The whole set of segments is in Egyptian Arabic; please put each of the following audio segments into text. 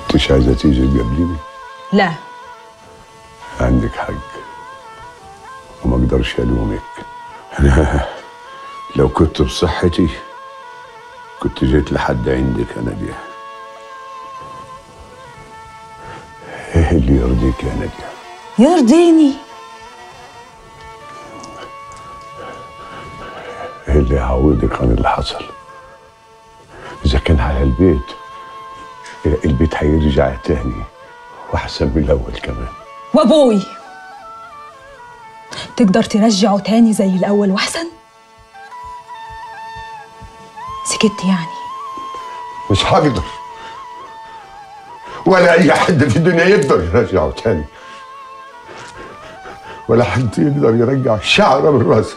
كنتش عايزة تيجي تقابليني لا عندك حق وما اقدرش الومك انا لو كنت بصحتي كنت جيت لحد عندك انا دي ايه اللي يرضيك يا ناديه يرضيني ايه اللي يعوضك عن اللي حصل اذا كان على البيت البيت هيرجع تاني واحسن من الاول كمان وابوي تقدر ترجعه تاني زي الاول واحسن سكت يعني مش هقدر ولا اي حد في الدنيا يقدر يرجعه تاني ولا حد يقدر يرجع شعره من راسه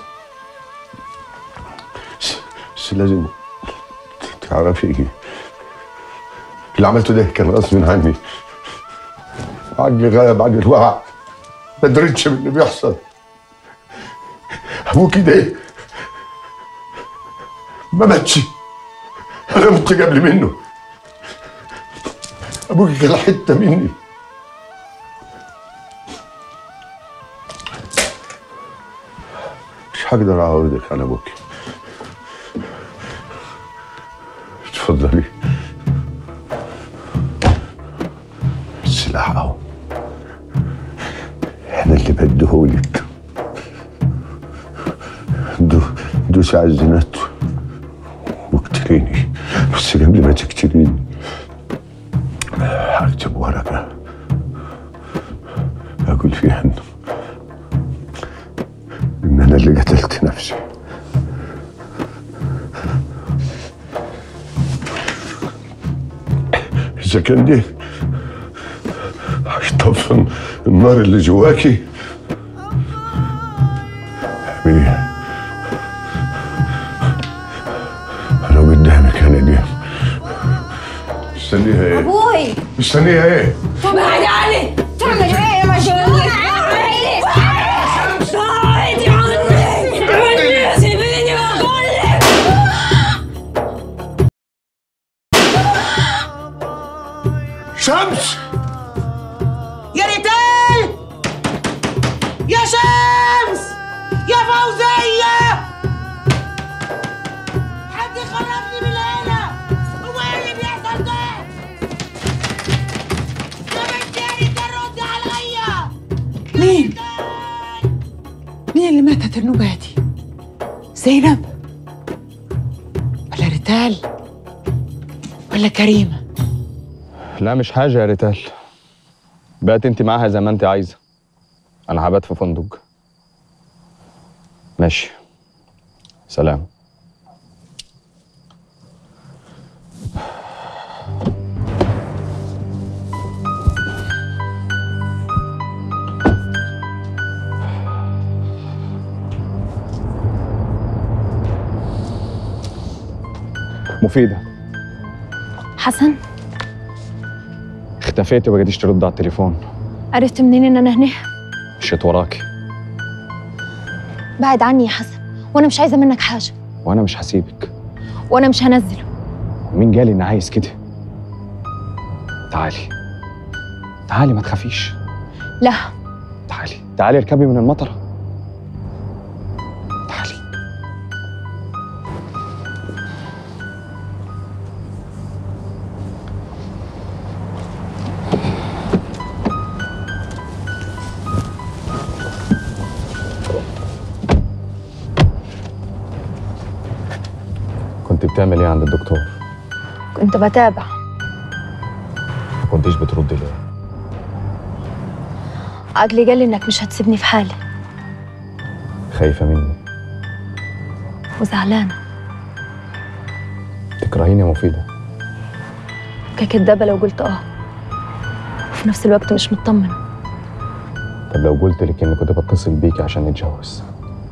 بس- بس لازم تعرفي ايه اللي عملته ده كان غصب عني عقلي غلب عن الوعي ما دريتش باللي بيحصل ابوكي ده ما ماتش انا مت قبل منه ابوكي كان حته مني مش هقدر اعوضك عن ابوكي اتفضلي السلاح اهو احنا اللي بديهولك دو دوسي على الزنات واقتليني بس قبل ما تقتليني هكتب ورقة أقول فيها إنه إن أنا اللي قتلت نفسي إذا كان دي هيطفي النار اللي جواكي اعمليها أنا قدامك أنا دي مستنيها إيه؟ ابوي مستنيها إيه؟ طب بعد عني تعمل ايه يا مجنون بعدي عني عني سيبيني بقول لك شمس يا ريتال يا شمس يا فوزية حد يخرجني من هنا هو ايه اللي بيحصل ده يا بنتي يا ريتال رد عليا مين؟ مين اللي ماتت النوبة دي؟ زينب ولا ريتال ولا كريمة؟ لا مش حاجة يا ريتال بقت انت معاها زي ما انت عايزة انا هبات في فندق ماشي سلام مفيدة حسن اختفيتي وما جيتيش ترد على التليفون عرفت منين ان انا هنا مشيت وراكي بعد عني يا حسن وانا مش عايزه منك حاجه وانا مش هسيبك وانا مش هنزله مين قال اني عايز كده تعالي تعالي ما تخافيش لا تعالي تعالي اركبي من المطره تعالي كنت بتعمل ايه عند الدكتور؟ كنت بتابع ما كنتيش بتردي ليه؟ عقلي قال لي انك مش هتسيبني في حالي خايفة مني وزعلانه تكرهيني يا مفيدة ككدابه لو قلت اه وفي نفس الوقت مش مطمنه طب لو قلت لك اني كنت بتصل بيكي عشان نتجوز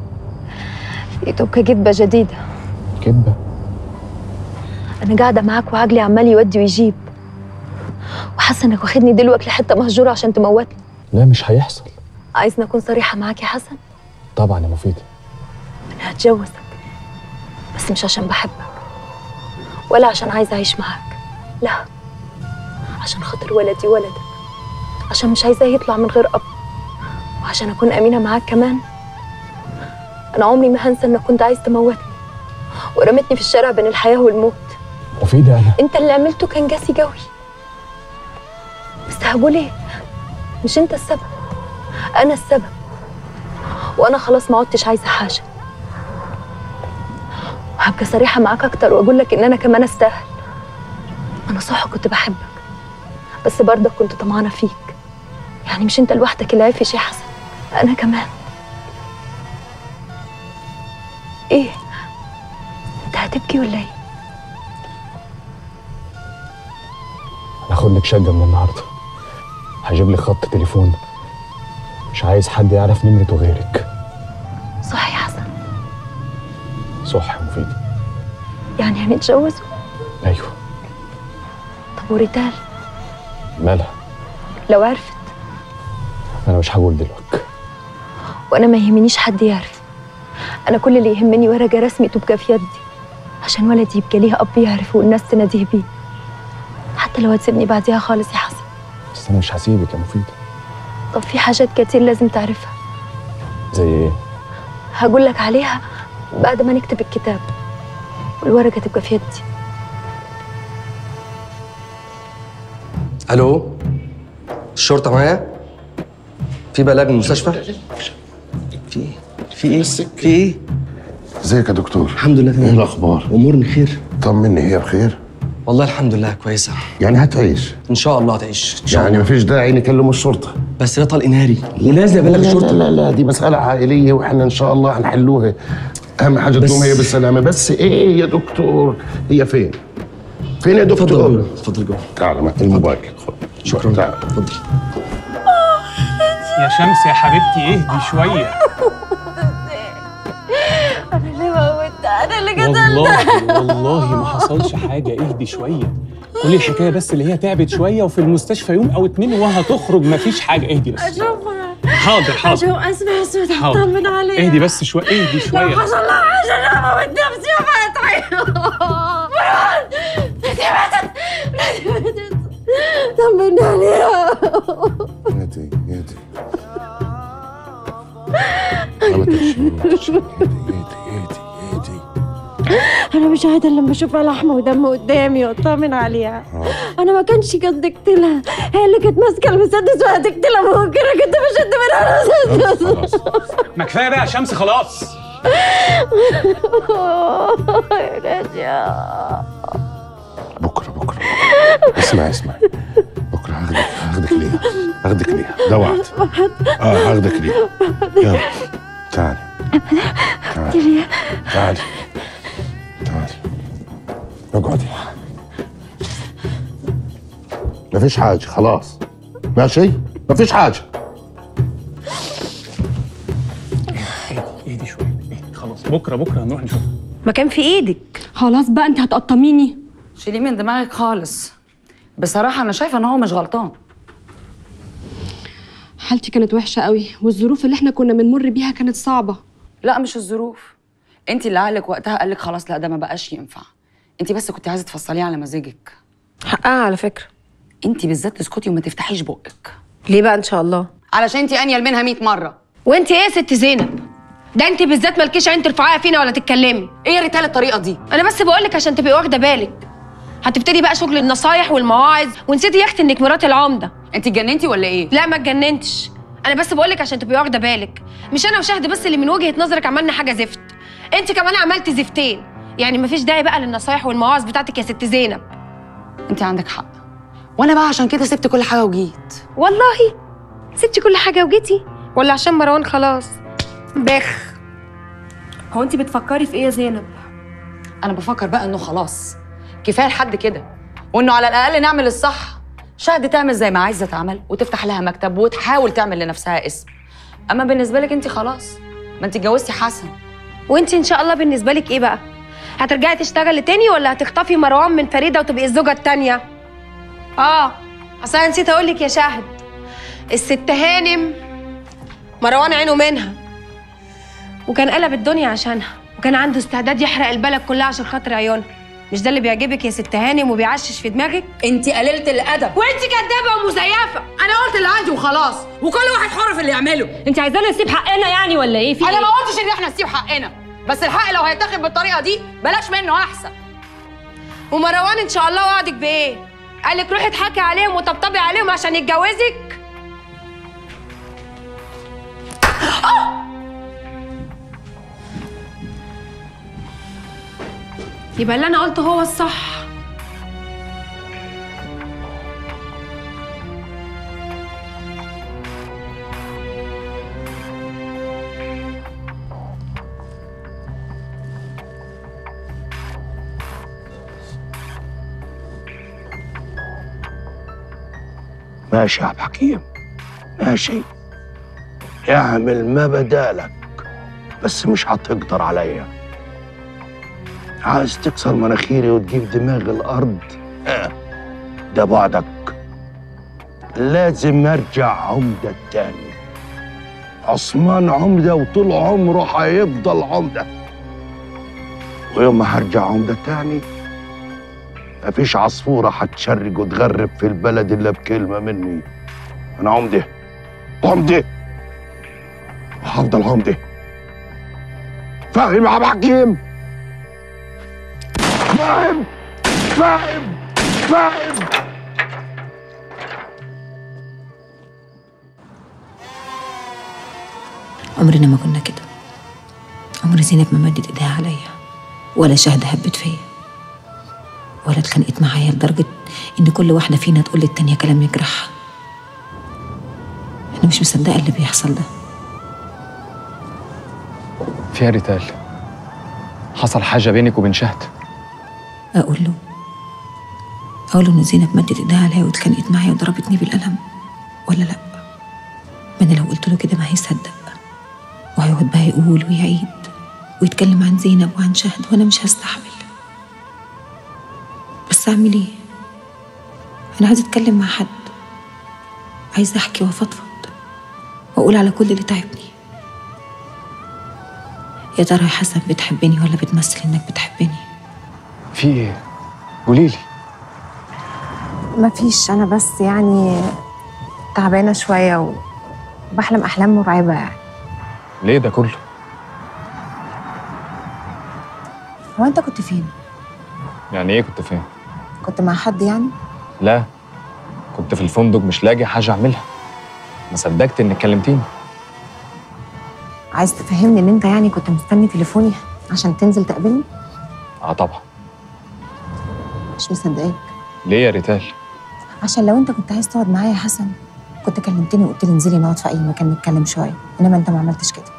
تبقى كدبه جديده كدبة انا قاعده معاك وعقلي عمال يودي ويجيب وحاسه انك واخدني دلوقتي لحته مهجوره عشان تموتني لا مش هيحصل عايزني اكون صريحه معاك يا حسن طبعا يا مفيدة انا هتجوزك بس مش عشان بحبك ولا عشان عايزه اعيش معاك لا عشان خاطر ولدي ولدك عشان مش عايزاه يطلع من غير اب وعشان اكون امينه معاك كمان انا عمري ما هنسى انك كنت عايز تموتني ورمتني في الشارع بين الحياه والموت مفيدة أنا انت اللي عملته كان جاسي جوي بس هقول ايه مش انت السبب انا السبب وانا خلاص ما عدتش عايزه حاجه وهبقى صريحه معاك اكتر واقول لك ان انا كمان استاهل انا صح كنت بحبك بس برضك كنت طمعانه فيك يعني مش انت لوحدك اللي عايف يا حسن انا كمان ايه انت هتبكي ولا ايه هاخد لك شقة من النهاردة هجيب لك خط تليفون مش عايز حد يعرف نمرته غيرك صح يا حسن صح يا مفيد يعني هنتجوزوا أيوه طب وريتال مالها لو عرفت أنا مش هقول دلوقتي وانا ما يهمنيش حد يعرف انا كل اللي يهمني ورقه رسمي تبقى في يدي عشان ولدي يبقى ليه اب يعرفه والناس تناديه بيه حتى لو هتسيبني بعديها خالص يا حسن بس أنا مش هسيبك يا مفيد طب في حاجات كتير لازم تعرفها زي إيه؟ هقول لك عليها بعد ما نكتب الكتاب والورقه تبقى في يدي الو الشرطة معايا؟ في بلاغ من المستشفى؟ في ايه؟ في ايه؟ في ايه؟ ازيك يا دكتور الحمد لله ايه تمام الاخبار امورني خير طمني هي بخير والله الحمد لله كويسة يعني هتعيش ان شاء الله هتعيش ان شاء يعني الله مفيش داعي نكلم الشرطه بس ده طلق ناري ولازم ابلغ لا الشرطة لا لا دي مسألة عائلية واحنا ان شاء الله هنحلوها اهم حاجة بس- تقوم هي بالسلامة بس ايه يا دكتور هي فين؟ فين يا اتفضل دكتور؟ جوه اتفضل جوه تعال ما- الموبايل خد شكرا تعال اتفضل يا شمس يا حبيبتي اهدي شويه انا اللي موتت انا اللي قتلت والله والله ما حصلش حاجه اهدي شويه كل الحكايه بس اللي هي تعبت شويه وفي المستشفى يوم او اتنين وهتخرج مفيش حاجه اهدي بس اشوفها حاضر حاضر اشوف اسمع صوتها حاضر اطمن عليها اهدي بس شويه اهدي لو شويه حصل لها حاجه انا موت نفسي وفتحي مروان بنتي ماتت بنتي ماتت طمني عليها هاتي هاتي لا، ما تمشي ما تمشي. هاتي هاتي هاتي انا مش عايزه لما بشوفها لحمه ودم قدامي واطمن عليها انا ما كانش قصدي اقتلها هي اللي كانت ماسكه المسدس وهتقتلها ممكن انا كنت بشد منها المسدس خلاص ما كفايه بقى يا شمس خلاص يا نادية. بكرة بكرة اسمع اسمع بكرة هاخدك هاخدك ليها هاخدك ليها ده وعد اه هاخدك ليها يلا تعالي تعالي تعالي تعالي اقعدي مفيش حاجة خلاص ماشي مفيش حاجة اهدي شويه اهدي خلاص بكره بكره هنروح نشوف ما كان في ايدك خلاص بقى انت هتقطميني شيليه من دماغك خالص بصراحة أنا شايفة إن هو مش غلطان حالتي كانت وحشه قوي والظروف اللي احنا كنا بنمر بيها كانت صعبه لا مش الظروف أنت اللي عقلك وقتها قالك خلاص لا ده ما بقاش ينفع أنت بس كنت عايزة تفصليه على مزاجك حقها على فكره أنت بالذات تسكتي وما تفتحيش بقك ليه بقى ان شاء الله علشان أنت أنيل منها 100 مرة وانت ايه يا ست زينب ده انت بالذات مالكيش عين ترفعيها فينا ولا تتكلمي إيه يا ريتال الطريقة دي انا بس بقولك عشان تبقي واخده بالك هتبتدي بقى شغل النصايح والمواعظ ونسيتي يا اختي انك مرات العمده أنت اتجننتي ولا إيه؟ لا ما اتجننتش انا بس بقولك عشان تبقي واخده بالك مش انا وشهد بس اللي من وجهه نظرك عملنا حاجه زفت انت كمان عملتي زفتين يعني مفيش داعي بقى للنصايح والمواعظ بتاعتك يا ست زينب أنت عندك حق وأنا بقى عشان كده سبت كل حاجة وجيت والله سبتي كل حاجه وجيتي ولا عشان مروان خلاص بخ هو أنت بتفكري في إيه يا زينب؟ أنا بفكر بقى إنه خلاص كفاية لحد كده وإنه على الأقل نعمل الصح شهد تعمل زي ما عايزة تعمل وتفتح لها مكتب وتحاول تعمل لنفسها اسم أما بالنسبة لك أنت خلاص ما أنت اتجوزتي حسن وانت ان شاء الله بالنسبه لك ايه بقى هترجعي تشتغلي تاني ولا هتخطفي مروان من فريده وتبقي الزوجه التانيه اه اصل انا نسيت اقول لك يا شهد الست هانم مروان عينه منها وكان قلب الدنيا عشانها وكان عنده استعداد يحرق البلد كلها عشان خاطر عيونها مش ده اللي بيعجبك يا ست هانم وبيعشش في دماغك انت قليله الادب وانت كدابه ومزيفه انا قلت اللي عندي وخلاص وكل واحد حر في اللي يعمله انت عايزانا نسيب حقنا يعني ولا ايه في انا إيه؟ ما قلتش ان احنا نسيب حقنا بس الحق لو هيتاخد بالطريقه دي بلاش منه احسن ومروان ان شاء الله وعدك بايه قالك روحي اضحكي عليهم وطبطبي عليهم عشان يتجوزك يبقى اللي انا قلته هو الصح ماشي يا عبد الحكيم ماشي اعمل ما بدالك بس مش هتقدر عليا عايز تكسر مناخيري وتجيب دماغ الارض اه ده بعدك لازم ارجع عمدة تاني عثمان عمدة وطول عمره هيفضل عمدة ويوم ما هرجع عمدة تاني مفيش عصفورة هتشرج وتغرب في البلد إلا بكلمة مني أنا عمدة عمدة وهفضل عمدة فاهم يا عبد الحكيم فاهم فاهم فاهم عمرنا ما كنا كده عمر زينب ما مدت ايديها عليا ولا شهد هبت فيا ولا اتخانقت معايا لدرجة إن كل واحدة فينا تقول للتانية كلام يجرحها أنا مش مصدقة اللي بيحصل ده فيها ريتال حصل حاجة بينك وبين شهد أقول له أقول له إن زينب مدت إيديها عليا واتخانقت معايا وضربتني بالقلم ولا لأ ما أنا لو قلت له كده ما هيصدق وهيقعد بقى يقول ويعيد ويتكلم عن زينب وعن شهد وأنا مش هستحمل بس أعمل إيه؟ أنا عايزة أتكلم مع حد عايزة أحكي وأفضفض وأقول على كل اللي تعبني يا ترى يا حسن بتحبني ولا بتمثل إنك بتحبني؟ في إيه؟ قوليلي مفيش انا بس يعني تعبانه شويه وبحلم احلام مرعبه يعني ليه ده كله؟ هو انت كنت فين يعني إيه كنت فين؟ كنت مع حد يعني لا كنت في الفندق مش لاقي حاجة أعملها ما صدقت إنك كلمتيني عايز تفهمني ان انت يعني كنت مستني تليفوني عشان تنزل تقابلني آه طبعا مش مصدقاك ليه يا ريتال؟ عشان لو انت كنت عايز تقعد معايا يا حسن كنت كلمتني وقلت لي انزلي نقعد في اي مكان نتكلم شويه انما انت ما عملتش كده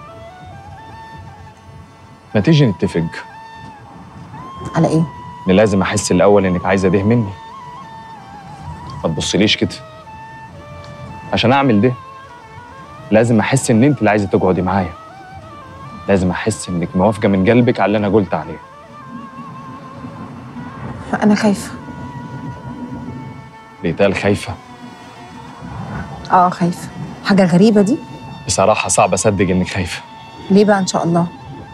ما تيجي نتفق على ايه إن لازم أحس الأول إنك عايزة ده مني ما تبصليش كده عشان أعمل ده لازم أحس إن أنت اللي عايزة تقعدي معايا لازم أحس إنك موافقة من قلبك على اللي أنا قلت عليه انا خايفه ريتال خايفة اه خايفه حاجه غريبه دي بصراحة صعب أصدق إنك خايفة ليه بقى ان شاء الله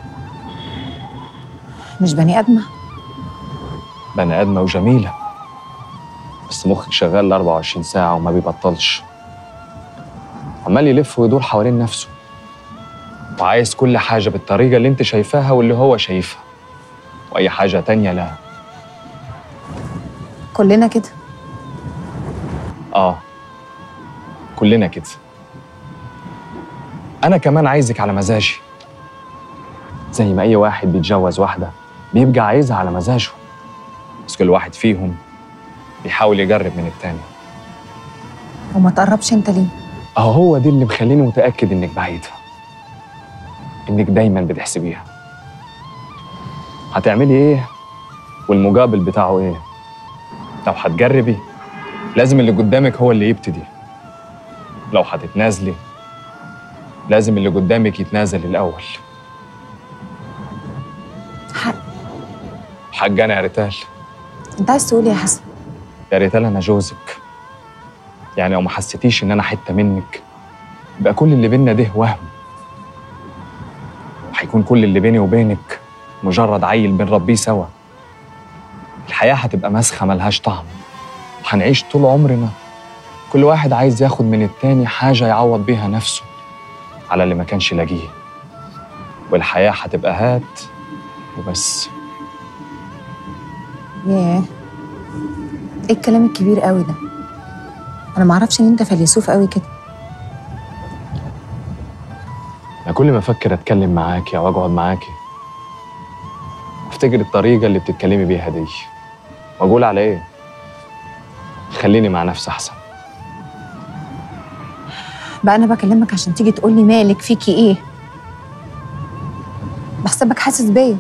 مش بني ادمه بني آدمة وجميلة بس مخك شغال ال 24 ساعة وما بيبطلش عمال يلف ويدور حوالين نفسه وعايز كل حاجة بالطريقة اللي انت شايفاها واللي هو شايفها وأي حاجة تانية لا كلنا كده آه كلنا كده أنا كمان عايزك على مزاجي زي ما أي واحد بيتجوز واحدة بيبقى عايزها على مزاجه بس كل واحد فيهم بيحاول يجرب من التاني وما تقربش انت ليه أهو هو دي اللي مخليني متأكد إنك بعيدة إنك دايما بتحسبيها هتعملي إيه والمقابل بتاعه إيه لو هتجربي لازم اللي قدامك هو اللي يبتدي لو هتتنازلي لازم اللي قدامك يتنازل الأول حق حق أنا يا ريتال انت عايز تقول إيه يا حسن يا ريتال أنا جوزك يعني لو ما حسيتيش إن أنا حتة منك يبقى كل اللي بينا ده وهم وهيكون كل اللي بيني وبينك مجرد عيل بنربيه سوا الحياة هتبقى مسخة ملهاش طعم وهنعيش طول عمرنا كل واحد عايز ياخد من التاني حاجة يعوض بيها نفسه على اللي ما كانش لاقيه والحياة هتبقى هات وبس ياه ايه الكلام الكبير قوي ده انا معرفش ان انت فيلسوف قوي كده أنا كل ما أفكر أتكلم معاكي أو أقعد معاكي أفتكر الطريقة اللي بتتكلمي بيها دي وأقول على إيه؟ خليني مع نفسي أحسن بقى انا بكلمك عشان تيجي تقول لي مالك فيكي ايه بحسبك حاسس بيا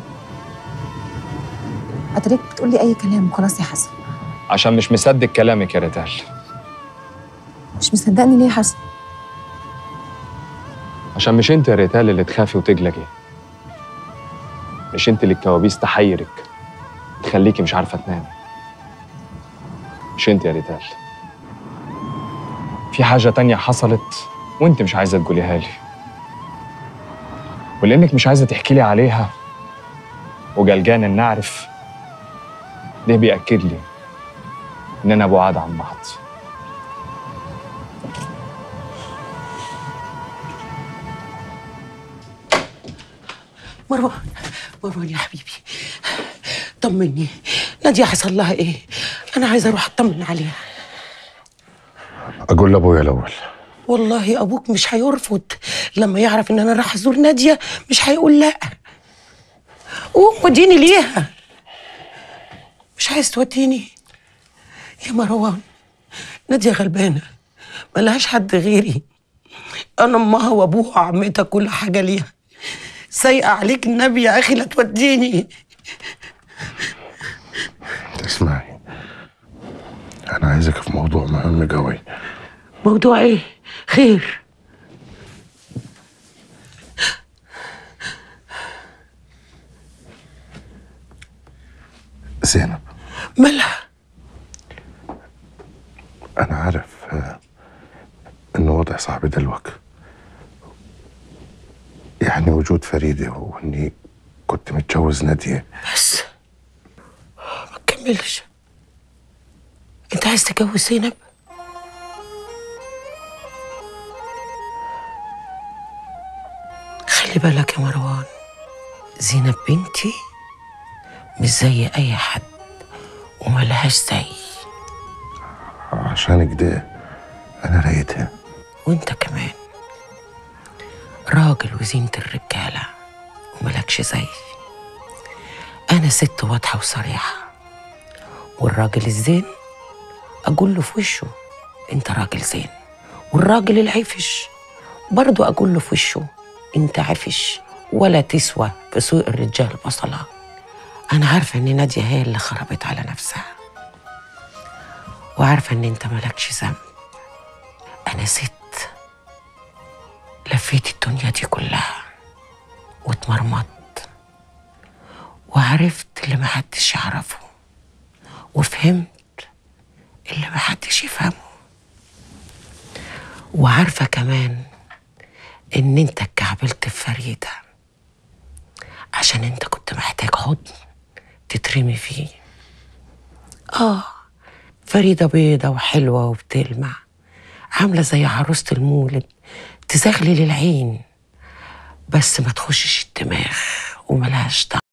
اتريك بتقول لي اي كلام وخلاص يا حسن عشان مش مصدق كلامك يا ريتال مش مصدقني ليه يا حسن عشان مش انت يا ريتال اللي تخافي وتقلقي مش انت اللي الكوابيس تحيرك تخليكي مش عارفه تنامي مش انت يا ريتال في حاجه تانية حصلت وانت مش عايزه تقوليها لي ولانك مش عايزه تحكي لي عليها وجلجان ان اعرف ده بيأكد لي اننا بعاد عن بعض مروان مروان يا حبيبي طمني نادية حصل لها ايه؟ أنا عايزة أروح أطمن عليها اقول لابويا الاول والله أبوك مش هيرفض لما يعرف إن أنا راح أزور نادية مش هيقول لأ قوم وديني ليها مش عايز توديني يا مروان نادية غلبانة ملهاش حد غيري أنا أمها وأبوها وعمتها كل حاجة ليها سايقة عليك النبي يا أخي لا توديني تسمعي انا عايزك في موضوع مهم قوي موضوع إيه؟ خير زينب مالها؟ انا عارف آه، انه وضع صعب دلوقتي يعني وجود فريدة واني كنت متجوز نادية بس ما تكملش أنت عايز تتجوز زينب؟ خلي بالك يا مروان زينب بنتي مش زي أي حد وملهاش زي عشان كده انا لقيتها وانت كمان راجل وزينة الرجالة وملكش زي أنا ست واضحة وصريحة والراجل الزين أقول له في وشه أنت راجل زين والراجل العفش برضو أقول له في وشه أنت عفش ولا تسوى في سوق الرجال بصلة أنا عارفة إن نادية هي اللي خربت على نفسها وعارفة إن أنت ملكش ذنب أنا ست لفيت الدنيا دي كلها واتمرمطت وعرفت اللي محدش يعرفه وفهمت اللي محدش يفهمه وعارفة كمان إن أنت اتكعبلت في فريدة عشان أنت كنت محتاج حضن تترمي فيه آه فريدة بيضة وحلوة وبتلمع عاملة زي عروسة المولد تزغلل العين بس ما تخشش الدماغ وملهاش طعم